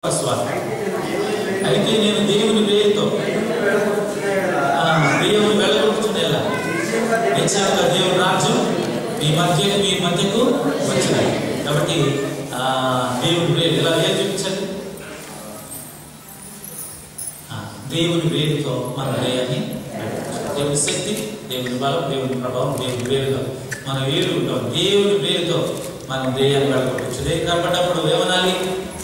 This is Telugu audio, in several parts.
స్వామి అయితే నేను దేవుని పేరుతో ఆ, దేవుని వెళ్ళగొట్టుచునేలా నిశ్చయంగా దేవుని రాజ్యం మీ మధ్య మీ మధ్యకు వచ్చినాయి కాబట్టి ఆ, దేవుని పేరు ఇలా ఏం చూపించండి ఆ, దేవుని వేరుతో మన వేయాన్ని దేవుని శక్తి దేవుని బలం దేవుని ప్రభావం దేవుని వేరుతో మన వేరు ఉంటాం దేవుని వేరుతో మనం దేయాన్ని వెళ్ళగొట్టచ్చు దేని కాబట్టి అప్పుడు ఏమనాలి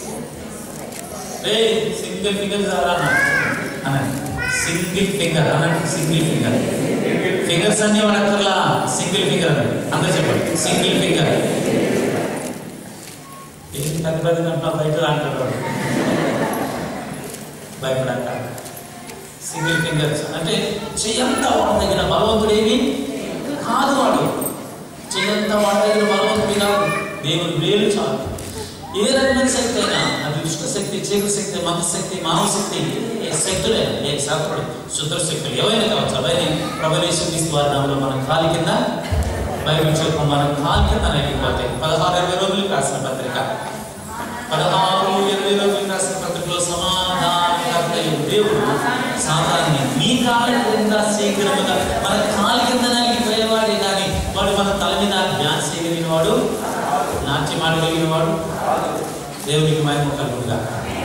రే సింగిల్ ఫింగర్ చాలా అనండి సింగిల్ ఫింగర్ అనండి సింగిల్ ఫింగర్ ఫింగర్స్ అన్ని వాడక్కర్లా సింగిల్ ఫింగర్ అనండి అందరూ చెప్పండి సింగిల్ ఫింగర్ ఏం పెద్ద పెద్ద అంటున్నా బయట అంటారు వాడు. భయపడాక సింగిల్ ఫింగర్స్ అంటే చెయ్యంతా వాడదగిన బలవంతుడు ఏమి కాదు వాడు చెయ్యంతా వాడదగిన బలవంతుడు కాదు దేవుని వేలు చాలు ఏ రకమైన శక్తి అయినా అది దుష్ట శక్తి చీకటి శక్తి మనశక్తి మానవ శక్తి ఏ శక్తులే ఏ శాస్త్రుడు శుద్ర శక్తులు ఏవైనా కావచ్చు అవన్నీ ప్రబలేశ్వర క్రీస్తు వారి నామంలో మన కాలి కింద బైబిల్ చెప్పు మన కాలి కింద నడిపోతాయి పదహారు ఇరవై రోజులకు రాసిన పత్రిక పదహారు ఇరవై రోజులకు రాసిన పత్రికలో సమాధానకర్తయు దేవుడు సాధారణ మీ కాలి కింద శీఘ్రముగా మన కాలి కింద నలిగిపోయేవాడే కానీ వాడు మన తల మీద ధ్యానం చేయగలిగిన వాడు నాట్యం ఆడగలిగిన వాడు దేవునికి మహిమ కలుగుగా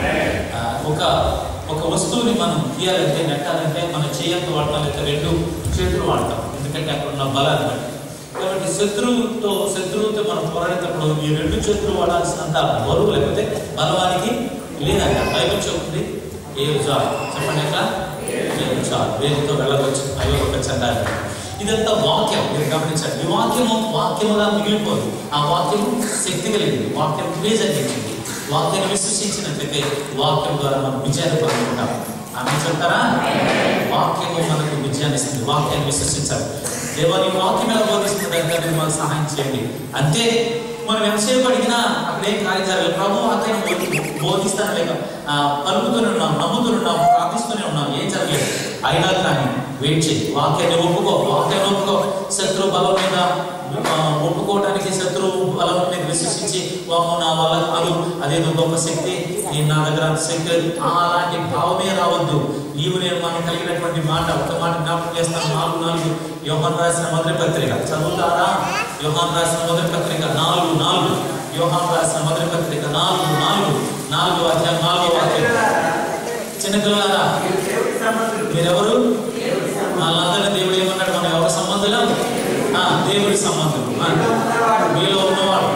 ఒక ఒక వస్తువుని మనం తీయాలంటే నెట్టాలంటే మనం చేయంత వాడతాం లేక రెండు చేతులు వాడతాం ఎందుకంటే అక్కడ ఉన్న బలాన్ని బట్టి కాబట్టి శత్రువుతో శత్రువుతో మనం పోరాడేటప్పుడు ఈ రెండు చేతులు వాడాల్సినంత బరువు లేకపోతే బలవానికి లేదంట బైబిల్ చెప్తుంది ఏడు చాలు చెప్పండి ఎట్లా ఏడు చాలు వేదితో వెళ్ళవచ్చు అయ్యో ఒక చందాలి ఇదంతా వాక్యం మీరు గమనించండి ఈ వాక్యము వాక్యముగా మిగిలిపోదు ఆ వాక్యము శక్తి కలిగింది వాక్యం క్రేజ్ అనిపించింది వాక్యాన్ని విశ్వసించినట్లయితే వాక్యం ద్వారా మనం విజయాన్ని పొందుకుంటాం ఆమె చెప్తారా వాక్యము మనకు విజయాన్ని ఇస్తుంది వాక్యాన్ని విశ్వసించాలి దేవాని వాక్యం ఎలా బోధిస్తుంది దానికి మాకు సహాయం చేయండి అంతే మనం ఎంతసేపు అడిగినా అక్కడ ఏం కార్యం జరగదు ప్రభు వాక్యం బోధిస్తాను లేక ఆ, పలుకుతూనే ఉన్నాం నమ్ముతూనే ఉన్నాం ప్రార్థిస్తూనే ఉన్నాం ఏం జరగలేదు అయినా కానీ వెయిట్ చేయి వాక్యాన్ని ఒప్పుకో వాక్యాన్ని ఒప్పుకో శత్రు బలం మీద ఆ, ఒప్పుకోవడానికి శత్రు బలం మీద విశ్వసించి వాము నా వల్ల కాదు అదేదో గొప్ప శక్తి నేను నా దగ్గర అంత శక్తి లేదు. ఆ, అలాంటి భావమే రావద్దు నీవు నేను మనం కలిగినటువంటి మాట ఒక మాట జ్ఞాపకం చేస్తాను నాలుగు నాలుగు యోహాన్ రాసిన మొదటి పత్రిక చదువుతారా యోహాన్ రాసిన మొదటి పత్రిక నాలుగు నాలుగు యోహాన్ రాసిన మొదటి పత్రిక నాలుగు నాలుగు నాలుగు అధ్యాయం నాలుగో వాక్యం చిన్నపిల్లలారా మీరెవరు వాళ్ళందరినీ దేవుడు ఏమన్నాడు మనం ఎవరి సంబంధులం ఆ, దేవుడి సంబంధులు ఆ, మీలో ఉన్నవాడు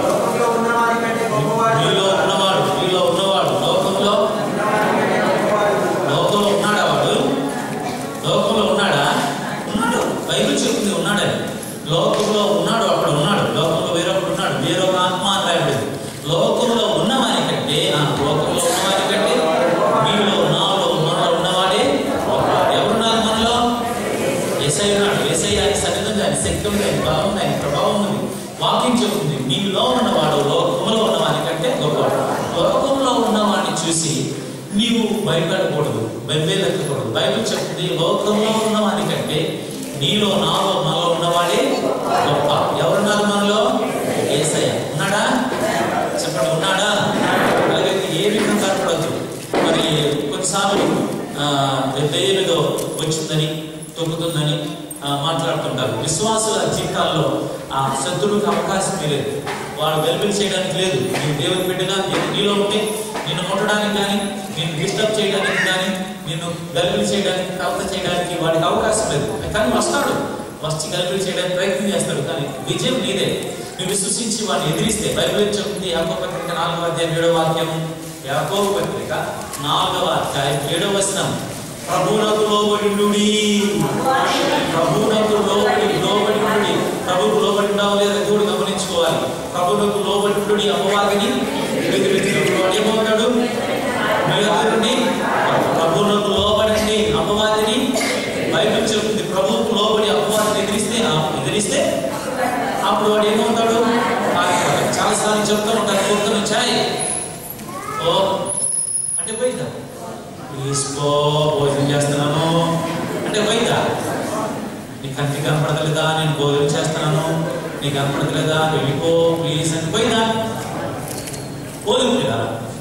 మీలో ఉన్నవాడు మీలో ఉన్నవాడు లోకంలో లోకంలో ఉన్నాడా వాడు లోకంలో ఉన్నాడా ఉన్నాడు బైబిల్ చెప్తుంది ఉన్నాడని లోకంలో ఉన్నాడు అక్కడ ఉన్నాడు లోకంలో వేరొకడు ఉన్నాడు వేరొక ఆత్మ అని రాయబడింది లోకంలో ఉన్నవాని కంటే ఆ లోకంలో ఉన్నవాని కంటే మీలో నాలో మనలో ఉన్నవాడే గొప్పవాడు. ఎవరున్నారు మనలో ఏసై ఉన్నాడు ఏసై ఆయన సన్నిధంగా ఆయన శక్తి ఉంది ఆయన బలం ఉంది ఆయన ప్రభావం ఉంది వాక్యం చెప్తుంది మీలో ఉన్నవాడు లోకంలో ఉన్నవాని కంటే గొప్పవాడు లోకంలో ఉన్నవాడిని చూసి నీవు భయపడకూడదు బెంబేలెత్తకూడదు బైబిల్ చెప్తుంది లోకంలో ఉన్నవాని కంటే నీలో నాలో మనలో ఉన్నవాడే గొప్ప ఎవరున్నారు మనలో ఏసయ్య ఉన్నాడా చెప్పండి ఉన్నాడా అలాగే ఏ విధంగా కనపడద్దు మరి కొన్నిసార్లు ఆ, దెయ్యమిదో వచ్చిందని తొక్కుతుందని ఆ, మాట్లాడుతుంటారు విశ్వాసుల జీవితాల్లో ఆ శత్రువుకి అవకాశం లేదు వాడు వెలుగులు చేయడానికి లేదు నీవు దేవుని బిడ్డగా నీవు నీలో ఉంటే నిన్ను ముట్టడానికి కానీ నిన్ను డిస్టర్బ్ చేయడానికి కానీ నిన్ను గలుగులు చేయడానికి కవత చేయడానికి వాడికి అవకాశం లేదు కానీ వస్తాడు వచ్చి గలుగులు చేయడానికి ప్రయత్నం చేస్తాడు కానీ విజయం నీదే నువ్వు విశ్వసించి వాడిని ఎదిరిస్తే బైబిల్ ఏం చెప్తుంది యాకో పత్రిక నాలుగవ అధ్యాయం ఏడవ వాక్యం యాకో పత్రిక నాలుగవ అధ్యాయం ఏడవ వచనం ప్రభువునకు లోబడి ప్రభువునకు లోబడి లోబడి ఉండి ప్రభువుకు లోబడి ఉండవు లేదా దేవుడు గమనించుకోవాలి ప్రభువునకు లోబడి ఉండి అపవాదిని వ్యతిరేకించినప్పుడు వాడు ఏమవుతాడు మీ దగ్గర నుండి ప్రభువునకు లోబడండి అపవాదిని బైబిల్ చెప్తుంది ప్రభువుకు లోబడి అపవాదిని ఎదిరిస్తే ఆ ఎదిరిస్తే అప్పుడు వాడు ఏమవుతాడు పారిపోతాడు. చాలాసార్లు చెప్తూ ఉంటారు కూర్చొని చాయ్ ఓ అంటే పోయిందా ప్లీజ్ పో భోజనం చేస్తున్నాను అంటే పోయిందా నీ కంటికి కనపడతలేదా నేను భోజనం చేస్తున్నాను నీకు కనపడతలేదా వెళ్ళిపో ప్లీజ్ అని పోయిందా పోదు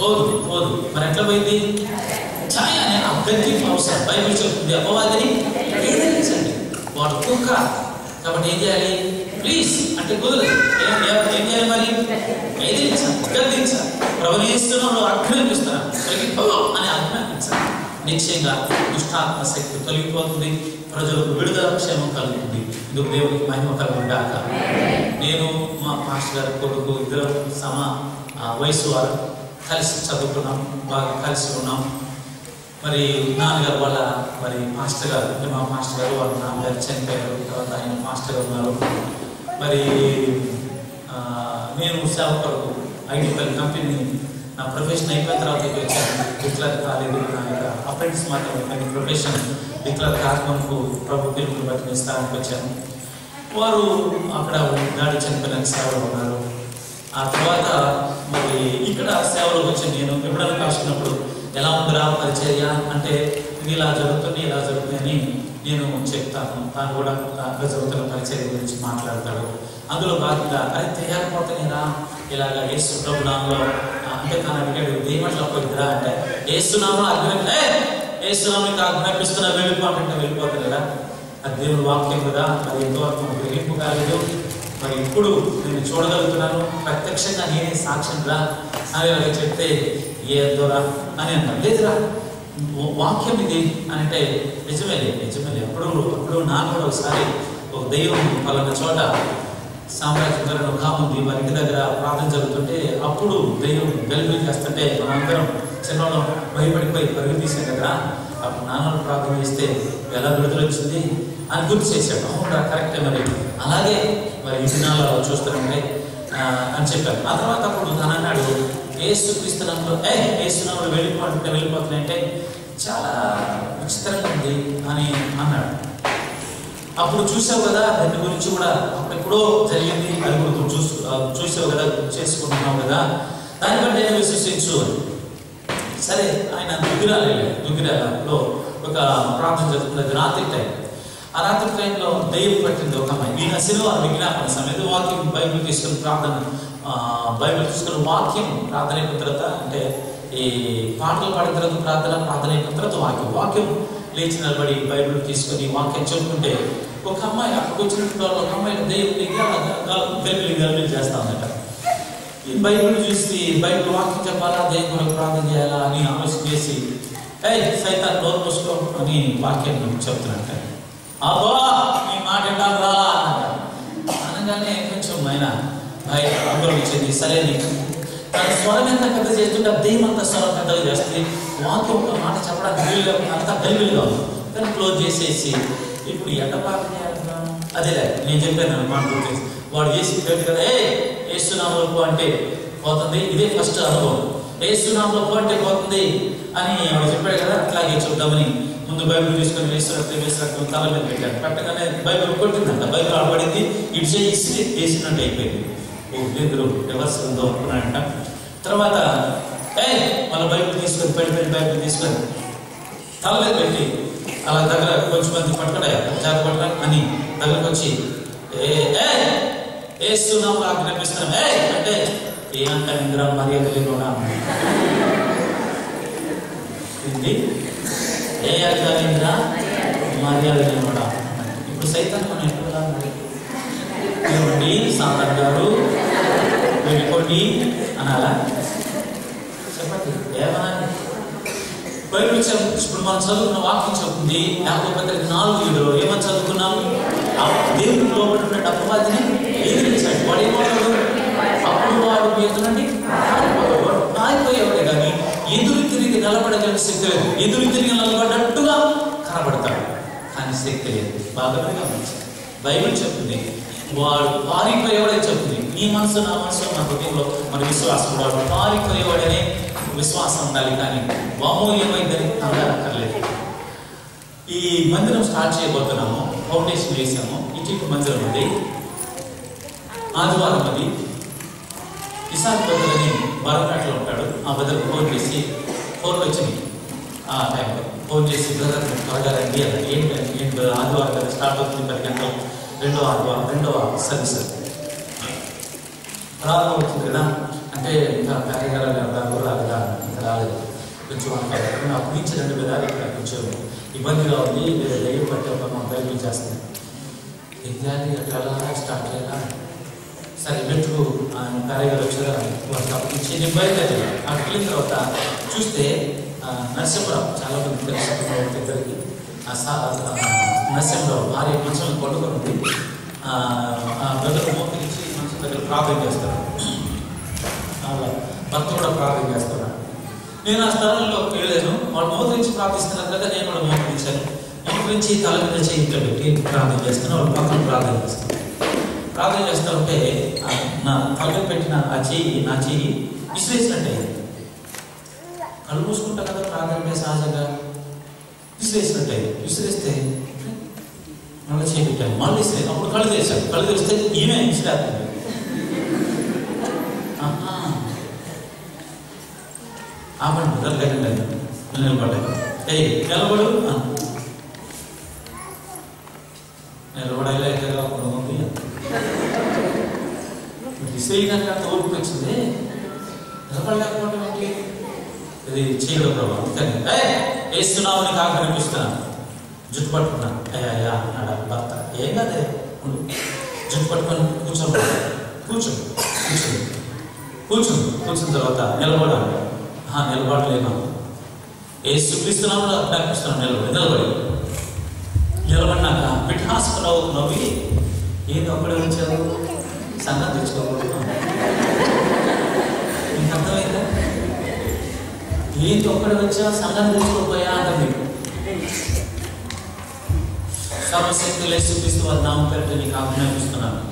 పోదు పోదు మరి ఎట్లా పోయింది ఛాయ అనే అభ్యర్థి అవసరం బైబిల్ చెప్తుంది అపవాదిని ఎదిరించండి వాడు కుక్క కాబట్టి ఏం చేయాలి ప్లీజ్ అంటే కుదరదు ఏం ఏం- ఏం చేయాలి మరి ఎదిరించాలి గద్దించాలి ప్రవలిస్తున్నాడు ఆజ్ఞాపిస్తున్నాడు తొలగిపో అని ఆజ్ఞాపించాలి నిశ్చయంగా దుష్టాత్మ శక్తి తొలగిపోతుంది ప్రజలకు విడుదల క్షేమం కలుగుతుంది ఇందుకు దేవునికి మహిమ కలుగుండాక నేను మా పాస్టర్ గారి కొడుకు ఇద్దరు సమ ఆ, వయసు వారు కలిసి చదువుకున్నాం బాగా కలిసి ఉన్నాం మరి నాన్నగారు వాళ్ళ మరి మాస్టర్ గారు అంటే మా మాస్టర్ గారు వాళ్ళ నాన్నగారు చనిపోయారు తర్వాత ఆయన మాస్టర్ గారు ఉన్నారు మరి ఆ, నేను సేవ కొరకు ఐటీపల్ కంపెనీ నా ప్రొఫెషన్ అయిపోయిన తర్వాత ఇక్కడికి వచ్చాను డిక్లేర్ కాలేదు నా యొక్క అప్రెంటిస్ మాత్రమే కానీ ప్రొఫెషన్ డిక్లేర్ కాకముందుకు ప్రభు పిలుపుని బట్టి నేను స్థానానికి వచ్చాను వారు అక్కడ దాడి చనిపోయిన సేవలో ఉన్నారు ఆ తర్వాత మరి ఇక్కడ సేవలోకి వచ్చి నేను ఎప్పుడైనా కలిసినప్పుడు ఎలా ఉందిరా పరిచర్య అంటే ఇది ఇలా జరుగుతుంది ఇలా జరుగుతుంది అని నేను చెప్తాను తాను కూడా దాంట్లో జరుగుతున్న పరిచర్య గురించి మాట్లాడతాడు అందులో భాగంగా అరే తెలియకపోతేనేరా ఇలాగ యేసు ప్రభు నామంలో ఆ, అంటే తాను అడిగాడు దేవట్ల పోయిద్దిరా అంటే ఏసునామా అగ్ని ఏసునామకి ఆజ్ఞాపిస్తున్నా వెళ్ళిపోతుంటే వెళ్ళిపోతున్నారా అది దేవుని వాక్యం కదా అది ఎంతవరకు గ్రహింపు కాలేదు మరి ఇప్పుడు నేను చూడగలుగుతున్నాను ప్రత్యక్షంగా నేనే సాక్ష్యం రా అని అలాగే చెప్తే ఏ దొరా అని అన్నాడు లేదురా వాక్యం ఇది అని అంటే నిజమేలే నిజమేలే అప్పుడు అప్పుడు నాకు కూడా ఒకసారి ఒక దైవం పలానా చోట సామ్రాజ్యం గారు ఒక ఆమె ఉంది వారి ఇంటి దగ్గర ప్రార్థన జరుగుతుంటే అప్పుడు దైవం వెలుగులు చేస్తుంటే మనందరం చిన్నలో భయపడిపోయి పరుగు తీసాం కదా అప్పుడు నాన్న ప్రార్థన చేస్తే ఎలా విడుదల వచ్చింది అని గుర్తు చేశాడు అవునా కరెక్టే మరి అలాగే మరి ఈ దినాల్లో చూస్తుంటే ఆ, అని చెప్పారు ఆ తర్వాత అప్పుడు తను అన్నాడు ఏసు క్రీస్తునంలో ఏ ఏసునామలో వెళ్ళిపోతుంటే వెళ్ళిపోతున్నాయంటే చాలా విచిత్రంగా ఉంది అని అన్నాడు అప్పుడు చూసావు కదా దాని గురించి కూడా అప్పుడు ఎప్పుడో జరిగింది అది కూడా నువ్వు చూసు ఆ, చూసావు కదా చేసుకుంటున్నావు కదా దాన్ని బట్టి నేను విశ్వసించు అని. సరే ఆయన దుగ్గిరాలు వెళ్ళాడు దుగ్గిరాలలో ఒక ప్రార్థన జరుగుతుంది రాత్రి టైం ఆ రాత్రి టైంలో దెయ్యం పట్టింది ఒక అమ్మాయి ఈయన శనివారం విజ్ఞాపన సమయంలో వాక్యం బైబిల్ తీసుకుని ప్రార్థన ఆ, బైబిల్ తీసుకుని వాక్యం ప్రార్థన అయిపోయిన తర్వాత అంటే ఈ పాటలు పాడిన తర్వాత ప్రార్థన ప్రార్థన అయిపోయిన తర్వాత వాక్యం వాక్యం లేచి నిలబడి బైబిల్ తీసుకొని వాక్యం చెప్పుకుంటే ఒక అమ్మాయి అక్కడికి వచ్చినటువంటి వాళ్ళు ఒక అమ్మాయి దెయ్యం గల్లి గల్లి చేస్తా ఉందట ఈ బైబిల్ చూసి బైబిల్ వాక్యం చెప్పాలా దేని కొరకు ప్రార్థన చేయాలా అని ఆలోచన చేసి ఏ సైతాన్ నోరు మూసుకో అని వాక్యం చెప్తున్నట్ట అబ్బా నీ మాట వింటాను రా అన్నాడు. అనగానే కొంచెం ఆయన భయ ఆందోళన వచ్చింది సరే నీకు తన స్వరం ఎంత పెద్ద చేస్తుంటే దెయ్యం అంత స్వరం పెద్దగా చేస్తుంది వాక్యం ఒక మాట చెప్పడానికి వీలుగా అంతా గలిబిలిగా ఉంది కానీ క్లోజ్ చేసేసి ఇప్పుడు ఎట్ట ప్రార్థన చేయాలన్నా అదేలే నేను చెప్పాను మాట గుర్తు వాడు చేసి పెట్టి కదా ఏ ఏసునామలో పో అంటే పోతుంది ఇదే ఫస్ట్ అనుభవం ఏసునామలో పో అంటే పోతుంది అని వాడు చెప్పాడు కదా అట్లాగే చూద్దామని ముందు బైబిల్ తీసుకొని వేసినట్టు వేసినట్టు తల మీద పెట్టాడు పెట్టగానే బైబిల్ కొట్టిందంట బైబిల్ ఆడబడింది ఇటు చేసి వేసినట్టు అయిపోయింది ఓ ఇద్దరు రివర్స్ ఉందో అనుకున్నాడంట తర్వాత ఏ మన బైబిల్ తీసుకొని పెట్టి పెట్టి బైబిల్ తీసుకొని తల మీద పెట్టి అలా దగ్గర కొంచెం మంది పట్టుకోడా జాగ్రత్త పట్టుకో అని దగ్గరకు వచ్చి ఏ ఏ ఏస్తున్నాము ఆజ్ఞాపిస్తున్నాం ఏ అంటే ఏమంట ఇంద్ర మర్యాద లేకుండా ఇది ఏ అధికారి ఇంద్ర మర్యాద లేకుండా ఇప్పుడు సైతం మనం ఎక్కడ ఏమండి సాంబార్ గారు వెళ్ళిపోండి అనాలా చెప్పండి ఏమనాలి బైబిల్ చెప్- ఇప్పుడు మనం చదువుకున్న వాక్యం చెప్తుంది యాభై పత్రిక నాలుగు ఏడులో ఏమని చదువుకున్నాం ఆ దేవుని లోపల అపవాదిని ఎదిరించాడు వాడు ఏమన్నాడు అప్పుడు వాడు ఎదురండి ఆగిపోయేవాడే కానీ ఎదురు తిరిగి నిలబడగల శక్తి లేదు ఎదురు తిరిగి నిలబడ్డట్టుగా కనబడతాడు కానీ శక్తి లేదు బాగా గమనించాలి బైబిల్ చెప్తుంది వాడు పారిపోయేవాడే చెప్తుంది నీ మనసు నా మనసు నా హృదయంలో మన విశ్వాసం వాడు పారిపోయేవాడనే విశ్వాసం ఉండాలి కానీ వామో ఏమైందని కంగారు అక్కర్లేదు ఈ మందిరం స్టార్ట్ చేయబోతున్నాము ఫౌండేషన్ వేసాము ఇటు ఇటు మందిరం ఉంది ఆదివారం అది ఇసాక్ బదర్ అని బరపేటలో ఉంటాడు ఆ బదర్ ఫోన్ చేసి ఫోన్ వచ్చింది ఆ టైంలో ఫోన్ చేసి బ్రదర్ మీరు త్వరగా రండి అని ఏంటి ఏంటి brother? ఆదివారం కదా స్టార్ట్ అవుతుంది పది గంటలు రెండో ఆదివారం రెండవ సర్వీస్ అది. ప్రారంభం అవుతుంది కదా అంటే ఇంకా కార్యగాల అర్థాలు రాలేదా ఇంకా రాలేదు కొంచెం అనుకోవాలి అప్పటి నుంచి రెండు విధాలు ఇక్కడ కొంచెం ఇబ్బందిగా ఉంది లేదా దయ్యం పట్టి ఒక మా బయలు చేస్తుంది ఏం చేయాలి అట్లా ఎలా స్టార్ట్ చేయాలా సరే మెట్టు కార్యగారు వచ్చారా వాళ్ళకి అప్పటి నుంచి నేను బయలుదేరి అక్కడికి వెళ్ళిన తర్వాత చూస్తే ఆ, నరసింహరావు చాలా మంది తెలుసు ఇద్దరికి ఆ సా ఆ, నరసింహరావు భార్య మంచం కొట్టుకొని ఉంది ఆ, ఆ బ్రదర్ మోకరించి మంచం దగ్గర ప్రార్థన చేస్తారు అలా భర్త కూడా ప్రార్థన చేస్తున్నాడు నేను ఆ స్థలంలో వెళ్ళాను వాళ్ళు మోకరించి ప్రార్థిస్తున్నారు కదా నేను కూడా మోకరించాను మోకరించి తల మీద చేయి ఇట్లా పెట్టి ప్రార్థన చేస్తాను వాళ్ళు పక్కన ప్రార్థన చేస్తాను ప్రార్థన చేస్తూ ఉంటే ఆ నా తల మీద పెట్టిన ఆ చెయ్యి నా చెయ్యి విశ్లేషినట్టే కళ్ళు మూసుకుంటా కదా ప్రార్థన అంటే సహజంగా విశ్లేషినట్టే విశ్లేస్తే మళ్ళీ చేయి పెట్టాను మళ్ళీ విసిరే అప్పుడు కళ్ళు తెరిచాను కళ్ళు తెరిస్తే ఈమె విసిరేస్తుంది ఆహా. ఆపండి బ్రదర్ లేకండి నేను నిలబడ్డాను ఏయ్ నిలబడు ఆ. నిలబడాలి ఎక్కగా అప్పుడు ఉంది విశ్లేషణ అంత ఓపిక వచ్చింది నిలబడలేకపోవడం ఏంటి ఇది చేయడం ప్రభావం అందుకని "ఏయ్, వేస్తున్నామని కాక కనిపిస్తున్నాను జుట్టు పట్టుకున్నాను అయ్యా అయ్యా అన్నాడు ఆ భర్త ఏం కదే ఉండు. జుట్టు పట్టుకొని కూర్చోండి కూర్చో కూర్చో కూర్చుంది కూర్చున్న తర్వాత నిలబడాలి ఆ, నిలబడలేను ఏసు క్రీస్తున్నాము కనిపిస్తున్నాను నిలబడి నిలబడి నిలబడినాక పిఠాసుకు నవ్వు నవ్వి ఏది ఒక్కడే వచ్చారు సంగతి తెచ్చుకోకూడదు నీకు అర్థమైందా ఏంటి ఒక్కడే వచ్చా సంగతి తెచ్చుకోపోయా అంట మీకు సర్వశక్తి లేసు క్రీస్తు వారి నామం పేరిట నీకు ఆజ్ఞాపిస్తున్నాను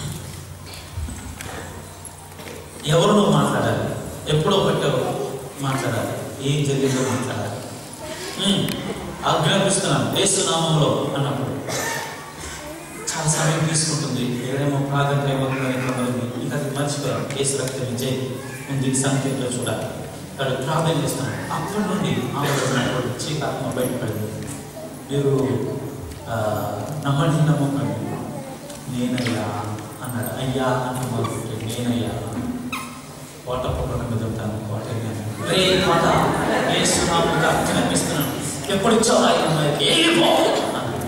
ఎవరు నువ్వు మాట్లాడాలి ఎప్పుడో పెట్టావు మాట్లాడాలి ఏం జరిగిందో మాట్లాడాలి ఉమ్, ఆజ్ఞాపిస్తున్నాను ఏసునామంలో అన్నప్పుడు చాలా సమయం తీసుకుంటుంది ఏదేమో ప్రార్థన ఏమవుతుందని కొంతమంది ఇక అది మర్చిపోయాం ఏసు రక్త విజయ్ ఉంది సంఖ్యలో చూడాలి ఇక్కడ ప్రార్థన చేస్తున్నాను అప్పటి నుండి ఆలోచన చీకాత్మ బయటపడింది మీరు ఆ, నమ్మండి నమ్మకండి నేనయ్యా అన్నాడు అయ్యా అని మొదలుపెట్టి నేనయ్యా కోట పొగడ మీద ఉంటాను కోట రే కోట వేస్తున్నాముగా కనిపిస్తున్నాను ఎప్పుడు ఇచ్చావు ఈ అమ్మాయికి ఏ పో అన్నాడు.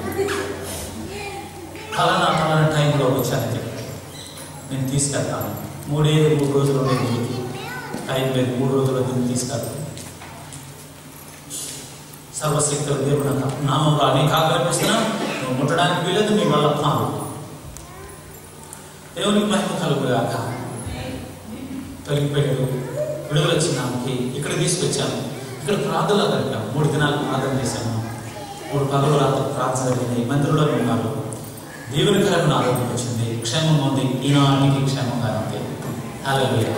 ఫలానా ఫలానా టైంలో వచ్చాను చెప్పి నేను తీసుకెళ్తాను మూడే మూడు రోజులు ఉండే దీనికి టైం లేదు మూడు రోజుల్లో దీన్ని తీసుకెళ్తాను సర్వశక్తుల దేవుడు నాకు నామంలో అనేక ఆగ్రహిస్తున్నా నువ్వు ముట్టడానికి వీలేదు నీ వల్ల పాము దేవునికి మహిమ కలుగుగాక తొలగిపోయాడు విడుదల వచ్చిన ఆమెకి ఇక్కడ తీసుకొచ్చాను ఇక్కడ ప్రార్థనలో గడిపాం మూడు దినాలు ప్రార్థన చేశాను మూడు పగలు రాత్రి ప్రార్థన జరిగినాయి మందిరంలో ఉన్నారు దేవునికరమైన ఆరోగ్యం వచ్చింది క్షేమం ఉంది ఈనాటికి క్షేమంగా ఉంది హల్లెలూయా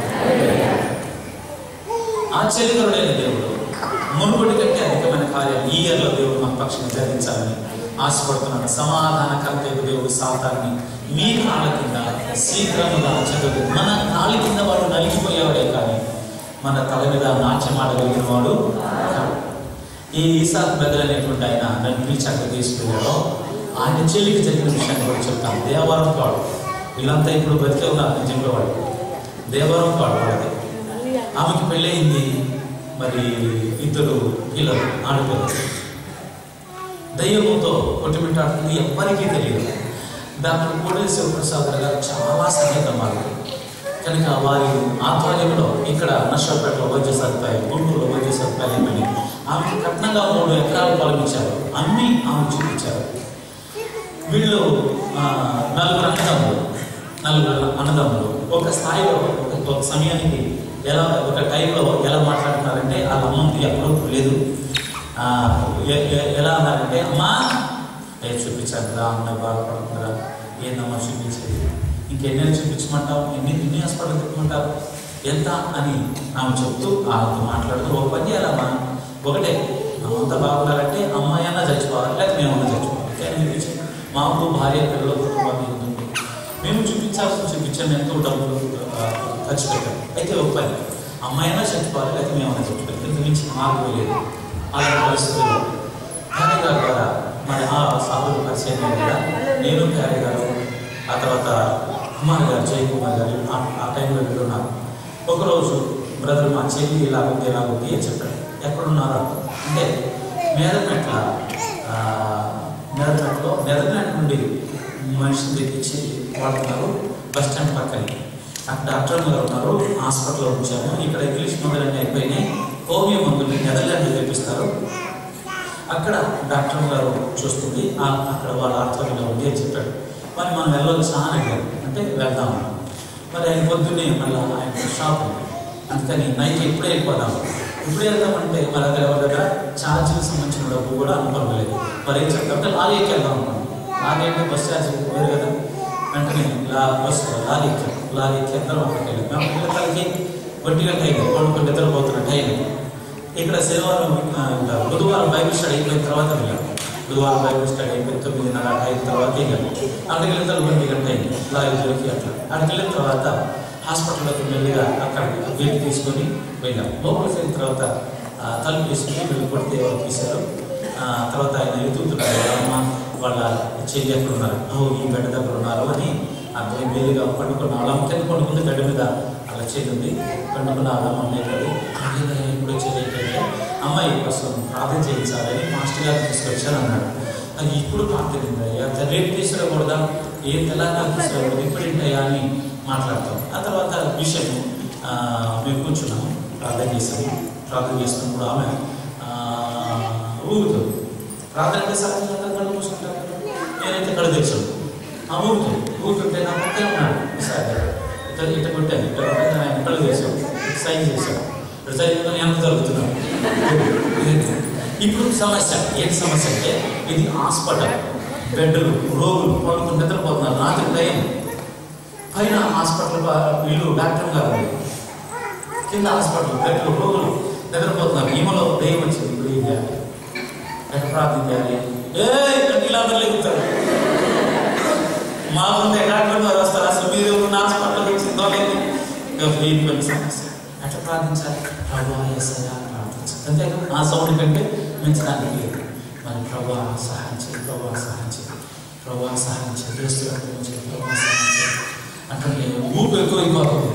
ఆశ్చర్యకరుడైన దేవుడు మునుపటి కంటే అధికమైన కార్యాలు ఈ ఇయర్లో దేవుడు మన పక్షంగా జరిగించాలని ఆశపడుతున్నాడు సమాధానకర్త అయిన దేవుడు సాతాన్ని మీ కాళ్ళ కింద శీఘ్రముగా చదువు మన కాళ్ళ కింద వాడు నలిగిపోయేవాడే కానీ మన తల మీద నాట్యం ఆడగలిగిన వాడు కాడు. ఈ ఈసాక్ బ్రదర్ అనేటువంటి ఆయన నన్ను పిలిచి అక్కడ తీసుకెళ్ళాడో ఆయన చెల్లికి జరిగిన విషయాన్ని కూడా చెప్తాను దేవరం పాడు వీళ్ళంతా ఇప్పుడు బతికే ఉన్నారు నేను చెప్పేవాడు దేవరం పాడు వాడది ఆమెకి పెళ్ళయింది మరి ఇద్దరు పిల్లలు ఆడపిల్లలు దయ్యముతో కొట్టుమిట్టాడుతుంది ఎవ్వరికీ తెలియదు డాక్టర్ కోడెల శివప్రసాద్ గారు చాలా సన్నిహితం వాళ్ళు కనుక వారి ఆధ్వర్యంలో ఇక్కడ నర్సపేటలో వైద్య సదుపాయం గుంటూరులో వైద్య సదుపాయం ఇవ్వని ఆమెకు కట్నంగా మూడు ఎకరాలు పొలం ఇచ్చారు అమ్మి ఆమె చూపించారు వీళ్ళు ఆ, నలుగురు అన్నదమ్ములు నలుగురు అన్నదమ్ములు ఒక స్థాయిలో ఒక- ఒక సమయానికి ఎలా ఒక టైంలో ఎలా మాట్లాడుతున్నారంటే వాళ్ళ అమ్మకి అప్పుడు లేదు ఆ, ఎ- ఎ- ఎలా అన్నారంటే అమ్మా ఏ చూపించాను రా అమ్మాయి బాధపడుతుందిరా ఏందమ్మా చూపించేది ఇంకెన్నైనా చూపించమంటావు ఎన్ని ఎన్ని హాస్పిటల్ తిప్పమంటావు ఎంత అని ఆమె చెప్తూ ఆమెతో మాట్లాడుతూ ఒక పని చేయాలమ్మా ఒకటే అమ్మంతా బాగున్నారంటే అమ్మాయి అన్నా చచ్చిపోవాలి లేకపోతే మేమన్నా చచ్చిపోవాలి కానీ చూపించి మాకు భార్య పిల్లలు కుటుంబాన్ని ఉంటుంది మేము చూపించాల్సిన చూపించాము ఎంతో డబ్బులు ఆ, ఖర్చు పెట్టాం అయితే ఒక పని అమ్మాయినా చచ్చిపోవాలి లేకపోతే మేమన్నా చచ్చిపోవాలి ఇంత మించి మార్పు లేదు అలాంటి పరిస్థితుల్లో ప్యారే గారు ద్వారా మరి ఆ సాధువులు పరిచయం అయ్యారు కదా నేను ప్యారే గారు ఆ తర్వాత కుమార్ గారు జై కుమార్ గారు ఆ- ఆ టైంలో వీళ్ళు ఉన్నారు ఒకరోజు బ్రదర్ మా చెల్లి ఇలా ఉంది ఇలా ఉంది అని చెప్పాడు ఎక్కడున్నారా అంటే మేదమెట్ల ఆ, మేదమెట్లో నెదర్లాండ్ నుండి మనిషిని తెప్పించి వాడుతున్నారు బస్ స్టాండ్ పక్కనే అక్కడ డాక్టర్ గారు ఉన్నారు హాస్పిటల్లో ఉంచాము ఇక్కడ ఇంగ్లీష్ మందులన్నీ అయిపోయినాయి హోమియో మందులు నెదర్లాండ్ తెప్పిస్తారు అక్కడ డాక్టర్ గారు చూస్తుంది ఆ- అక్కడ వాళ్ళ ఆధ్వర్యంలో ఉంది అని చెప్పాడు మరి మనం వెళ్ళొచ్చా అని అడిగారు అంటే వెళ్దాం మరి ఆయన పొద్దున్నే మళ్ళీ ఆయన షాప్ ఉంది అందుకని నైట్ ఎప్పుడే వెళ్ళిపోదాం ఇప్పుడే వెళ్దామంటే మరి అక్కడ ఎవరి దగ్గర ఛార్జీకి సంబంధించిన డబ్బు కూడా అనుకోలేదు మరి ఏం చెప్తారంటే లారీకి వెళ్దాం అనుకున్నాం లారీ అంటే బస్ ఛార్జ్ వేరు కదా వెంటనే లా బస్ లారీ ఎక్కాం లారీ ఎక్కి అందరం అక్కడికి వెళ్ళాం మేము పిల్లలకి ఒంటిగా టైం కొడుకు నిద్రపోతున్న టైం ఇక్కడ శనివారం ఆ, ఇంకా బుధవారం బైబిల్ స్టడీ అయిపోయిన తర్వాత వెళ్ళాం బుధవారం బైబిల్ స్టడీ అయిపోయిన తొమ్మిదిన్నర అయిన తర్వాత వెళ్ళాం అక్కడికి వెళ్ళిన తర్వాత ఒంటి గంట అయింది లారీ దొరికి అట్లా అక్కడికి వెళ్ళిన తర్వాత హాస్పిటల్లోకి మెల్లిగా అక్కడ గేట్ తీసుకొని వెళ్ళాం లోపలికి వెళ్ళిన తర్వాత ఆ, తలుపు తీసుకుని వెళ్ళి కొడితే ఎవరు తీశారు ఆ, తర్వాత ఆయన ఎదుగుతున్నారు అమ్మ వాళ్ళ చెల్లి ఎక్కడ ఉన్నారు ఓ ఈ బెడ్ దగ్గర ఉన్నారు అని అర్థం వేరుగా పండుకున్న వాళ్ళ అమ్మ కింద పండుకుంది బెడ్ మీద అలా చెల్లి ఉంది పండుకున్న వాళ్ళ అమ్మ లేదు ఇప్పుడు చెల్లి ఏంటంటే అమ్మాయి కోసం ప్రార్థన చేయించాలని మాస్టర్ గారు తీసుకొచ్చాను అన్నాడు అది ఇప్పుడు ప్రార్థన అయ్యా రేపు తీసుకురాకూడదా ఏం తెలంగాణ తీసుకురాకూడదు ఇప్పుడు ఏంటయ్యా అని మాట్లాడతాం ఆ తర్వాత విషయం ఆ, మేము కూర్చున్నాము ప్రార్థన చేసాము ప్రార్థన చేస్తున్నప్పుడు ఆమె ఆ, ఊగుతుంది ప్రార్థన అంటే సహజంగా అందరూ కళ్ళు మూసుకుంటారు నేనైతే కళ్ళు తెచ్చాను ఆ ఊగుతుంది ఊగుతుంటే నా పక్కనే ఉన్నాడు సార్ ఇట్లా ఇట్ట కొట్టాను ఇట్ట కొట్టాను ఆయన కళ్ళు తెచ్చాను సైన్ చేశాను ఇప్పుడు సైన్ చేయగానే ఎంత జరుగుతున్నాను ఇప్పుడు సమస్య ఏంటి సమస్య అంటే ఇది హాస్పిటల్ బెడ్లు రోగులు పడుకుని నిద్రపోతున్నారు రాత్రి టైం పైన హాస్పిటల్ వీళ్ళు డాక్టర్ గారు ఉంది. కింద హాస్పిటల్ బెడ్లు రోగులు నిద్రపోతున్నారు ఈమెలో దయ్యం వచ్చింది ఇప్పుడు ఏం చేయాలి ఎక్కడ ప్రార్థన చేయాలి ఏ ఇలా లేగుతారు మా ముందే డాక్టర్ గారు వస్తారు అసలు మీరు ఉన్న హాస్పిటల్ వచ్చిందో లేదు ఇక ఫ్రీ పని సమస్య ఎట్లా ప్రార్థించాలి ప్రభా ఎస్ఐయా అని ప్రార్థించాలి అంతేగా ఆ సౌండ్ కంటే మించడానికి లేదు మరి ప్రభా సహాయం చేయి ప్రభా సహాయం చేయి ప్రభా సహాయం చేయి చేస్తున్నట్టు చేయి ప్రభా సహాయం చేయి అంటే ఊపు ఎక్కువైపోతుంది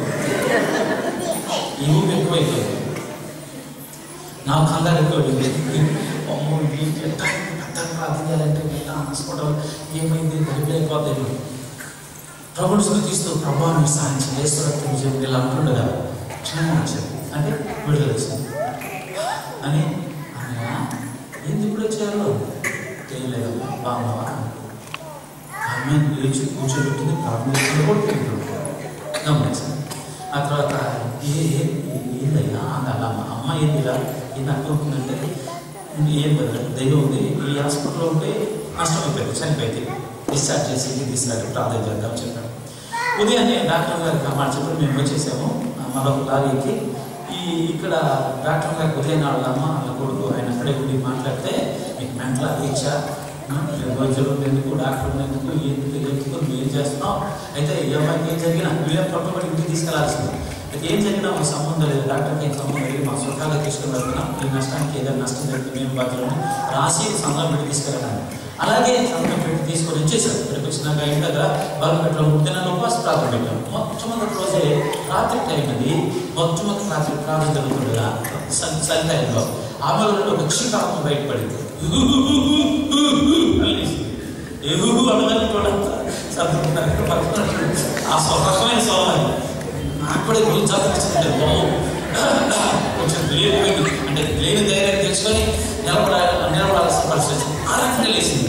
ఈ ఊపు ఎక్కువైపోయింది నా కంగారు ఎక్కువైంది అమ్మో ఇది ఎట్లా పెద్ద ప్రార్థన చేయాలంటే ఎట్లా హాస్పిటల్ ఏమైంది గడిపైపోతుంది ప్రభుని స్థుతిస్తూ ప్రభా నీ సహాయం చేస్తున్నట్టు విజయం ఇలా అంటుండగా క్షేమం వచ్చింది అంటే విడుదల వచ్చింది అని అన్నయ్య ఏంది ఇప్పుడు వచ్చారు తెలియలేదమ్మా బాగున్నావా ఆమె లేచి కూర్చోబెట్టింది ప్రార్థన చేసుకుని కొడుతుంది గమనించండి ఆ తర్వాత ఏ ఏ- ఏందయ్యా అంది అలా అమ్మ అమ్మ ఏందిరా ఏంది అనుకుంటుందంటే ఏం బదలండి దైవం ఉంది ఈ హాస్పిటల్లో ఉంటే నష్టమైపోయింది చనిపోయింది డిశ్చార్జ్ చేసి ఇంటికి తీసుకురాడు ప్రార్థన చేద్దాం చెప్పాడు ఉదయాన్నే డాక్టర్ గారికి అమ్మ చెప్పి మేము వచ్చేసాము ఆ మరొక లారీకి ఈ ఇక్కడ డాక్టర్ గారికి ఉదయం వాళ్ళ అమ్మ వాళ్ళ కొడుకు ఆయన అక్కడే ఉండి మాట్లాడితే మీకు మెంటల్ ఇచ్చా వైద్యులు ఎందుకు డాక్టర్ ఎందుకు ఎందుకు ఎందుకు నువ్వు ఏం చేస్తున్నావు అయితే ఈ అమ్మాయికి ఏం జరిగినా వీళ్ళని పట్టుబడి ఇంటికి తీసుకెళ్లాల్సింది అయితే ఏం జరిగినా మాకు సంబంధం లేదు డాక్టర్కి ఏం సంబంధం లేదు మా చుట్టాలు తీసుకుని వెళ్తున్నాం ఈ నష్టానికి ఏదైనా నష్టం జరిగితే మేము బాధ్యులను రాసి సంఘం పెట్టి తీసుకెళ్ళాను అలాగే సంఘం పెట్టి తీసుకొని వచ్చేసారు ఇక్కడికి వచ్చినాక ఇంటి దగ్గర బలం పెట్టడం ముద్దిన ఉపవాస ప్రార్థన పెట్టాం మొట్టమొదటి రోజే రాత్రి టైం అది మొట్టమొదటి రాత్రి ప్రార్థన జరుగుతుండగా సన్ సన్ టైంలో ఆమెలో నుండి ఒక చీకాకు బయటపడింది ఎహు అన్నదాన్ని కూడా చదువుతున్నారు ఆ స్వరకమైన స్వరం నాకు కూడా ఇప్పుడు చదివించుకుంటే కొంచెం లేకపోయింది అంటే లేని ధైర్యం తెచ్చుకొని నిలబడ నిలబడాల్సిన పరిస్థితి ఆ రకంగా లేచింది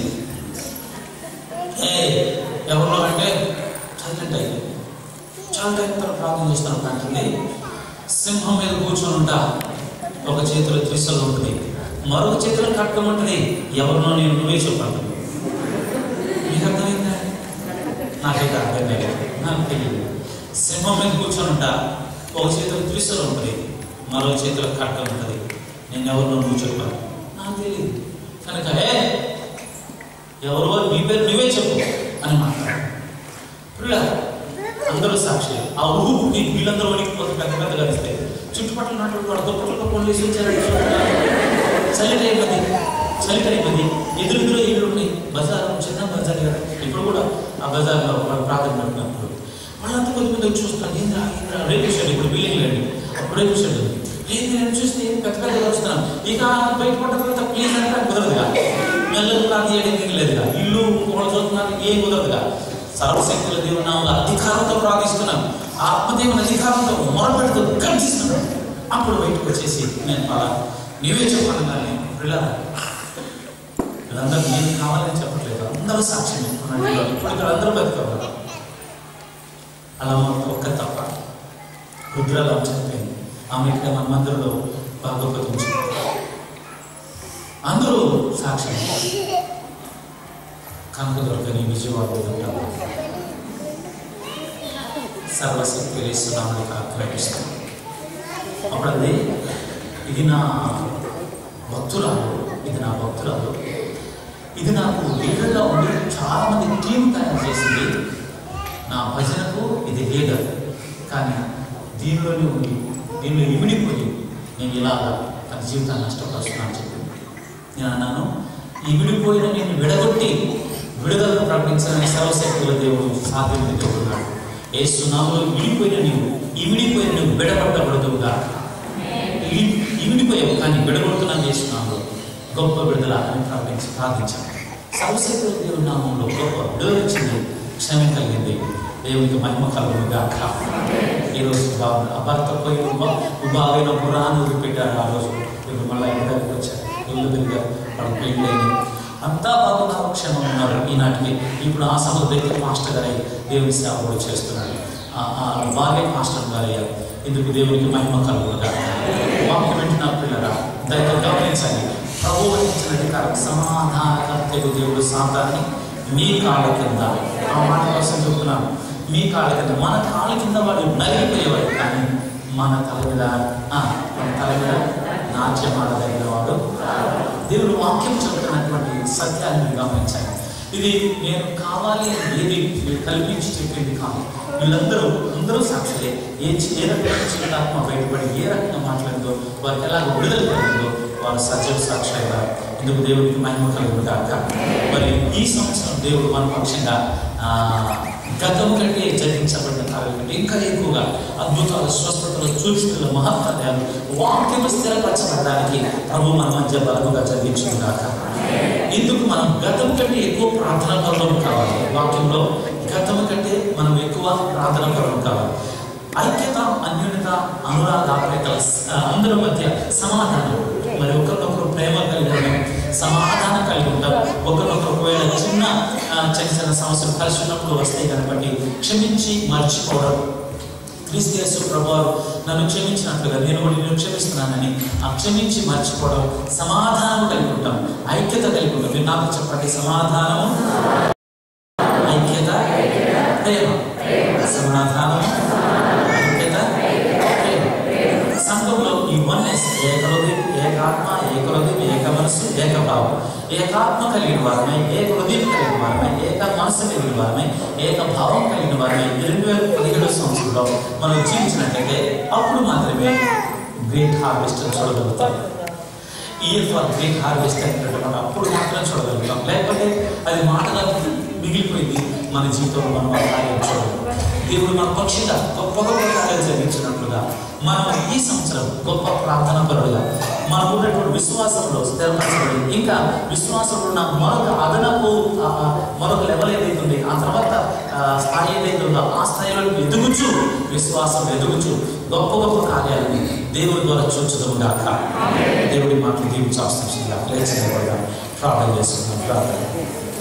ఏ ఎవరిలో అంటే సైలెంట్ అయింది చాలా టైం తర్వాత ప్రార్థన చేస్తాను అంటుంది సింహం మీద కూర్చొని ఉంటా ఒక చేతిలో త్రిశూలం ఉంటుంది మరొక చేతిలో కట్టం ఉంటుంది ఎవరినో నేను నువ్వే చెప్పాను మీకు అర్థమైందా నాకైతే అర్థం లేదు నాకు తెలియదు సింహం మీద కూర్చొని ఉంటా ఒక చేతిలో త్రిశూలం ఉంటుంది మరో చేతిలో కట్టం ఉంటుంది నేను ఎవరినో నువ్వు చెప్పాను నాకు తెలియదు కనుక ఏ ఎవరో నీ పేరు నువ్వే చెప్పు అని మాట్లాడు పిల్ల అందరూ సాక్షి ఆ ఊపుకి వీళ్ళందరూ వణికిపోతే పెద్ద పెద్ద కలిస్తే చుట్టుపక్కల నాటు వాడు దుప్పట్లో కొన్ని వేసి వచ్చారు చలిట అయిపోయింది చలిట అయిపోయింది ఎదురుగా ఇల్లు ఉన్నాయి బజార్ చిన్న బజార్ కదా ఇప్పుడు కూడా ఆ బజార్లో వాళ్ళు ప్రార్థన పెట్టినప్పుడు వాళ్ళంతా కొద్ది మంది వచ్చి చూస్తారు ఏంద్రా ఏంద్రా రేపు షెడ్ ఇప్పుడు బిల్డింగ్ లేండి అప్పుడు రేపు షెడ్ ఏంది నేను చూస్తే పెద్ద పెద్ద వస్తున్నాను ఇక బయట పడ్డ తర్వాత ప్లీజ్ అంటే కుదరదుగా మెల్లగా ప్రార్థన చేయడం లేదుగా ఇల్లు వాళ్ళు చూస్తున్నారు ఏం కుదరదుగా సర్వశక్తుల దేవుడు నామములో అధికారంతో ప్రార్థిస్తున్నాం ఆత్మదేవుని అధికారంతో మొరపెడుతూ గర్జిస్తున్నాం అప్పుడు బయటకు వచ్చేసి నేను అలా నీవే చెప్పాను కానీ పిల్లరా వీళ్ళందరూ నేను కావాలని చెప్పట్లేదు అందరూ సాక్ష్యం చెప్తున్నాను ఇప్పుడు ఇక్కడ అందరూ బతుకోవాలి అలా మొత్తం ఒక్క తప్ప రుద్రాలం చనిపోయింది ఆమె ఇక్కడ మన మందిరంలో భాగవతం అందరూ సాక్ష్యం కనుక దొరకని విజయవాడలో ఉంటాము సర్వశక్తి వేస్తున్నామని ఆక్రమిస్తాం అప్పుడు అది ఇది నా భక్తురాలు ఇది నా భక్తురాలు ఇది నాకు లీడర్గా ఉండి చాలా మంది టీం తయారు చేసింది నా భజనకు ఇది లీడర్ కానీ దీనిలోనే ఉండి దీనిలో ఇమిడిపోయి నేను ఇలాగా తన జీవితాన్ని నష్టపరుస్తున్నాను చెప్పి నేను అన్నాను ఈ విడిపోయిన నేను విడగొట్టి విడుదలను ప్రకటించడానికి సర్వశక్తుల దేవుడు సాధ్యమైన దేవుడు ఉన్నాడు ఏ సునాములు విడిపోయిన నీవు ఇమిడిపోయిన నువ్వు విడగొట్టబడదువుగా ఇమిడిపోయావు కానీ విడగొడుతున్నాను చేస్తున్నాము గొప్ప విడుదల అని ప్రకటించి ప్రార్థించాను సర్వశక్తుల దేవుడి నామంలో గొప్ప విడుదల వచ్చింది క్షమం కలిగింది దేవునికి మహిమ కలుగుగా ఈరోజు బాబు భర్త పోయి బాగైన పురాణం వదిలిపెట్టాడు ఆ రోజు ఇప్పుడు మళ్ళీ ఇంటి దగ్గరికి వచ్చారు ఇల్లు దగ్గర వాళ్ళ పెళ్ళైంది అంతా బాగున్నారు క్షేమం ఉన్నారు ఈనాటికి ఇప్పుడు ఆ సభ దగ్గర మాస్టర్ గారు అయ్యి దేవుని సేవ కూడా చేస్తున్నాడు ఆ- ఆ వారే మాస్టర్ గారు అయ్యారు ఇందుకు దేవునికి మహిమ కలుగుగా వాక్యం వింటున్న పిల్లరా దయతో గమనించండి ప్రభు వహించిన అధికారం సమాధానకర్తకు దేవుడు సాధారణ మీ కాళ్ళ కింద ఆ మాట కోసం చెప్తున్నాను మీ కాళ్ళ కింద మన కాళ్ళ కింద వాడు నలిగిపోయేవాడు కానీ మన తల మీద ఆ, మన తల మీద నాట్యం ఆడదగిన వాడు దేవుడు వాక్యం చెబుతున్నటువంటి సత్యాన్ని మీరు గమనించండి ఇది నేను కావాలి అని ఏది కల్పించి చెప్పింది కాదు వీళ్ళందరూ అందరూ సాక్షులే ఏ చి- ఏ రకమైన చీకటాత్మ బయటపడి ఏ రకంగా మాట్లాడిందో వారికి ఎలా విడుదల కలిగిందో వారు సజీవ సాక్షులుగా ఇందుకు దేవుడికి మహిమ కలుగును కాక మరి ఈ సంవత్సరం దేవుడు మన పక్షంగా ఆ, గతం కంటే జరిగించబడిన కార్యాల కంటే ఇంకా ఎక్కువగా అద్భుతాలు స్వస్థతలు సూచనలు మహత్కార్యాలు వాక్యము స్థిరపరచబడడానికి ప్రభు మన మధ్య బలముగా జరిగించును కాక ఇందుకు మనం గతం కంటే ఎక్కువ ప్రార్థన పరులం కావాలి వాక్యంలో గతం కంటే మనం ఎక్కువ ప్రార్థన పరులం కావాలి ఐక్యత అన్యోన్యత అనురాగ ఆప్యాయతల ఆ, అందరి మధ్య సమాధానం మరి ఒకరినొకరు ప్రేమ కలిగి ఉండడం సమాధానం కలిగి ఉంటాం ఒకరినొకరు ఒకవేళ చిన్న ఆ, చిన్న చిన్న సమస్యలు కలిసి ఉన్నప్పుడు వస్తాయి కాబట్టి క్షమించి మర్చిపోవడం క్రీస్తు యేసు ప్రభువారు నన్ను క్షమించినట్లుగా నేను కూడా నేను క్షమిస్తున్నానని ఆ క్షమించి మర్చిపోవడం సమాధానం కలిగి ఉంటాం ఐక్యత కలిగి ఉంటాం మీరు నాకు చెప్పండి సమాధానము ఐక్యత ప్రేమ సమాధానం ఐక్యత ప్రేమ సంఘంలో ఈ వన్నెస్ ఏకహృదయం ఏకాత్మ ఏకహృదయం ఏక మనసు ఏకభావం ఏకాత్మ కలిగిన వారమే ఏక హృదయం కలిగిన వారమే ఏక మనసు కలిగిన వారమే ఏక భావం కలిగిన వారమే రెండు వేల పదిహేడు సంవత్సరంలో మనం జీవించినట్లయితే అప్పుడు మాత్రమే గ్రేట్ హార్వెస్ట్ చూడగలుగుతాం ఇయర్ ఫర్ గ్రేట్ హార్వెస్ట్ అనేటువంటి మనం అప్పుడు మాత్రం చూడగలుగుతాం లేకపోతే అది మాటగా మిగిలిపోయింది మన జీవితంలో మనం ఆ కార్యం చూడగలం దేవుడు మన పక్షిగా గొప్ప గొప్ప కార్యాలు జరిగించినట్లుగా మనం ఈ సంవత్సరం గొప్ప ప్రార్థన పరుడుగా మనకు ఉన్నటువంటి విశ్వాసంలో స్థిరపరచబడి ఇంకా విశ్వాసంలో ఉన్న మరొక అదనపు ఆ, మరొక లెవెల్ ఏదైతే ఉంది ఆ తర్వాత ఆ, స్థాయి ఏదైతే ఉందో ఆ స్థాయిలో ఎదుగుచు విశ్వాసం ఎదుగుచు గొప్ప గొప్ప కార్యాలని దేవుడి ద్వారా చూచుదాం గాక దేవుడి మాటలు దీవించాల్సిన లేచిన ప్రార్థన చేసుకున్నాం ప్రార్థన